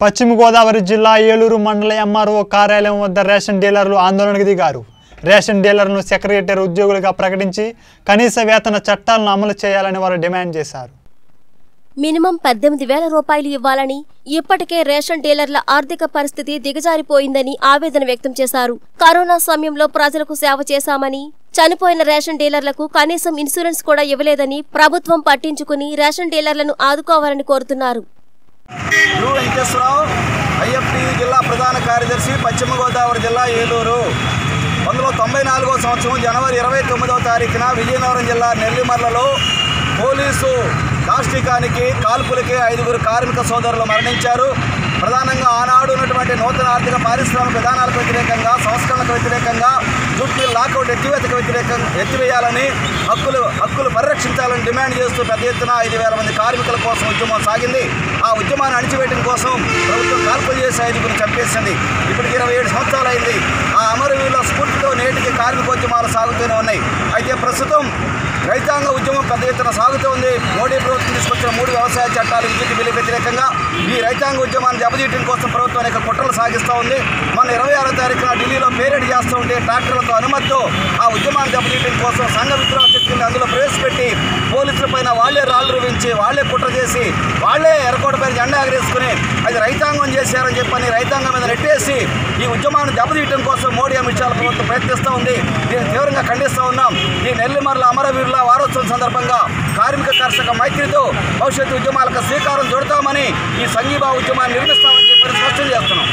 పశ్చిమ గోదావరి జిల్లా ఏలూరు మండల ఎంఆర్ఓ కార్యాలయం వద్ద రేషన్ డీలర్లు ఆందోళనకు దిగారు రేషన్ డీలర్ను సెక్రటరీ ఉద్యోగులుగా ప్రకటించి కనీస వేతన చట్టాలను అమలు చేయాలని వారు డిమాండ్ చేశారు మినిమం పద్దెనిమిది వేల రూపాయలు ఇవ్వాలని ఇప్పటికే రేషన్ డీలర్ల ఆర్థిక పరిస్థితి దిగజారిపోయిందని ఆవేదన వ్యక్తం చేశారు కరోనా సమయంలో ప్రజలకు సేవ చేశామని చనిపోయిన రేషన్ డీలర్లకు కనీసం ఇన్సూరెన్స్ కూడా ఇవ్వలేదని ప్రభుత్వం పట్టించుకుని రేషన్ డీలర్లను ఆదుకోవాలని కోరుతున్నారు యు వెంకటేశ్వరరావు ఐఎఫ్టి జిల్లా ప్రధాన కార్యదర్శి పశ్చిమ గోదావరి జిల్లా ఏలూరు పంతొమ్మిది వందల తొంభై నాలుగో సంవత్సరం జనవరి ఇరవై తొమ్మిదవ తారీఖున విజయనగరం జిల్లా నెల్లిమర్లలో పోలీసు దాష్టికానికి కాల్పులకి ఐదుగురు కార్మిక సోదరులు మరణించారు ప్రధానంగా ఆనాడు ఉన్నటువంటి నూతన ఆర్థిక పారిశ్రామిక విధానాలకు వ్యతిరేకంగా సంస్కరణలకు వ్యతిరేకంగా జుట్టు లాకౌట్ ఎత్తివేతకు వ్యతిరేకంగా ఎత్తివేయాలని హక్కులు హక్కులు పరిరక్షించాలని డిమాండ్ చేస్తూ పెద్ద ఎత్తున ఐదు వేల మంది కార్మికుల కోసం ఉద్యమం సాగింది ఆ ఉద్యమాన్ని అణిచివేయడం కోసం ప్రభుత్వం కాల్పులు చేసి ఐదుగురు చంపేసింది ఇప్పటికి ఇరవై ఏడు సంవత్సరాలు అయింది ఆ అమరవీరుల స్ఫూర్తితో నేటికి కార్మికోద్యమాలు సాగుతూనే ఉన్నాయి అయితే ప్రస్తుతం రైతాంగ ఉద్యమం పెద్ద ఎత్తున సాగుతూ ఉంది మోడీ ప్రభుత్వం తీసుకొచ్చిన మూడు వ్యవసాయ చట్టాలు విద్యుత్ బిల్లు వ్యతిరేకంగా ఈ రైతాంగ ఉద్యమాన్ని దెబ్బతీయడం కోసం ప్రభుత్వం అనేక కుట్రలు సాగిస్తూ ఉంది మన ఇరవై ఆరో తారీఖున ఢిల్లీలో పేరేడ్ చేస్తూ ఉంటే ట్రాక్టర్లతో అనుమతితో ఆ ఉద్యమాన్ని దెబ్బతీయడం కోసం సంఘ విద్రోహ శక్తుల్ని అందులో ప్రవేశపెట్టి పోలీసుల పైన వాళ్లే రాళ్ళు రువించి వాళ్లే కుట్ర చేసి వాళ్లే ఎర్రకోట పైన జెండా ఎగరేసుకుని అది రైతాంగం చేశారని చెప్పని రైతాంగం మీద నెట్టేసి ఈ ఉద్యమాన్ని దెబ్బతీయడం కోసం మోడీ అమిత్ షా ప్రభుత్వం ప్రయత్నిస్తూ ఉంది దీన్ని తీవ్రంగా ఖండిస్తూ ఉన్నాం ఈ నెల్లిమర్ల అమరవీరుల వారోత్సవం సందర్భంగా కార్మిక కర్షక మైత్రితో భవిష్యత్తు ఉద్యమాలకు శ్రీకారం చుడతామని ఈ సంఘీభావ ఉద్యమాన్ని నిర్మిస్తామని చెప్పి స్పష్టం చేస్తున్నాం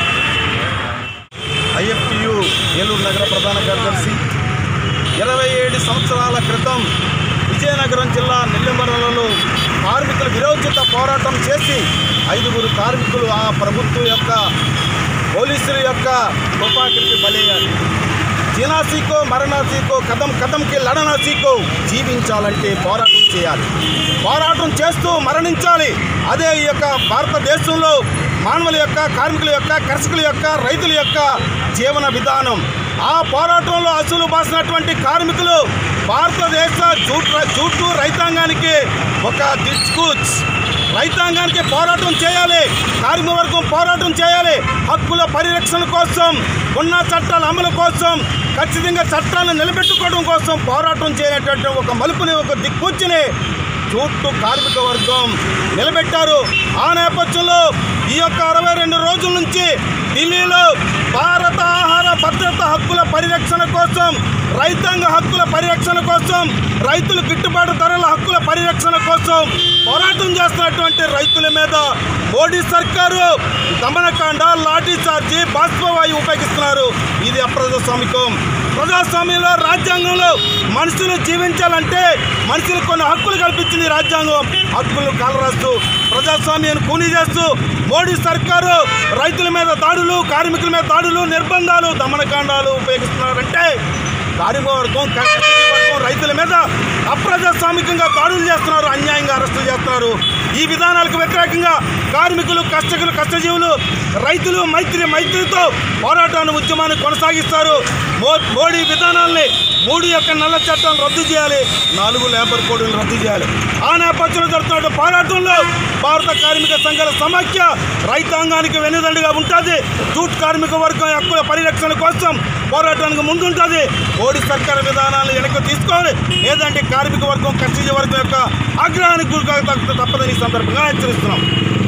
ఐఎఫ్టియు ఏలూరు నగర ప్రధాన కార్యదర్శి ఇరవై ఏడు సంవత్సరాల క్రితం విజయనగరం జిల్లా నెల్లిమర్లలో కార్మికుల విరోచిత పోరాటం చేసి ఐదుగురు కార్మికులు ఆ ప్రభుత్వం యొక్క పోలీసుల యొక్క తుపాకులకి బలయ్యారు జీనా సీకో మరణ సీకో కదం కదంకి లడన సీకో జీవించాలంటే పోరాటం చేయాలి పోరాటం చేస్తూ మరణించాలి అదే ఈ యొక్క భారతదేశంలో మానవుల యొక్క కార్మికుల యొక్క కర్షకుల యొక్క రైతుల యొక్క జీవన విధానం ఆ పోరాటంలో అసలు బాసినటువంటి కార్మికులు భారతదేశ జూట్ జూటు రైతాంగానికి ఒక దిక్సూచ్ రైతాంగానికి పోరాటం చేయాలి కార్మిక వర్గం పోరాటం చేయాలి హక్కుల పరిరక్షణ కోసం ఉన్న చట్టాల అమలు కోసం ఖచ్చితంగా చట్టాలను నిలబెట్టుకోవడం కోసం పోరాటం చేయనటువంటి ఒక మలుపుని ఒక దిక్కుచ్చిని జూట్టు కార్మిక వర్గం నిలబెట్టారు ఆ నేపథ్యంలో ఈ యొక్క అరవై రెండు రోజుల నుంచి ఢిల్లీలో భారత ఆహార భద్రత హక్కుల పరిరక్షణ కోసం రైతాంగ హక్కుల పరిరక్షణ కోసం రైతులు గిట్టుబాటు ధరల హక్కుల పరిరక్షణ కోసం పోరాటం చేస్తున్నటువంటి రైతుల మీద మోడీ సర్కారు దమనకాండ లాఠీ చార్జీ బాష్పవాయు ఉపయోగిస్తున్నారు ఇది అప్రజాస్వామికం ప్రజాస్వామ్యంలో రాజ్యాంగంలో మనుషులు జీవించాలంటే మనుషులకు కొన్ని హక్కులు కల్పించింది రాజ్యాంగం హక్కులు కాలరాస్తూ ప్రజాస్వామ్యాన్ని కూలీ చేస్తూ మోడీ సర్కారు రైతుల మీద దాడులు కార్మికుల మీద దాడులు నిర్బంధాలు దమనకాండాలు ఉపయోగిస్తున్నారంటే కార్మిక వర్గం కర్షక వర్గం రైతుల మీద అప్రజాస్వామికంగా దాడులు చేస్తున్నారు అన్యాయంగా అరెస్టులు చేస్తున్నారు ఈ విధానాలకు వ్యతిరేకంగా కార్మికులు కష్టకులు కష్టజీవులు రైతులు మైత్రి మైత్రితో పోరాటాన్ని ఉద్యమాన్ని కొనసాగిస్తారు మో మోడీ విధానాల్ని మూడు యొక్క నల్ల చట్టాలను రద్దు చేయాలి నాలుగు లేబర్ కోడ్లను రద్దు చేయాలి ఆ నేపథ్యంలో జరుగుతున్న పోరాటంలో భారత కార్మిక సంఘాల సమాఖ్య రైతాంగానికి వెన్నుదండుగా ఉంటుంది జూట్ కార్మిక వర్గం హక్కుల పరిరక్షణ కోసం పోరాటానికి ముందుంటుంది మోడీ సర్కార్ విధానాలను వెనక్కి తీసుకోవాలి లేదంటే కార్మిక వర్గం కర్షక వర్గం యొక్క ఆగ్రహానికి గురి కాక తప్పదని ఈ సందర్భంగా హెచ్చరిస్తున్నాం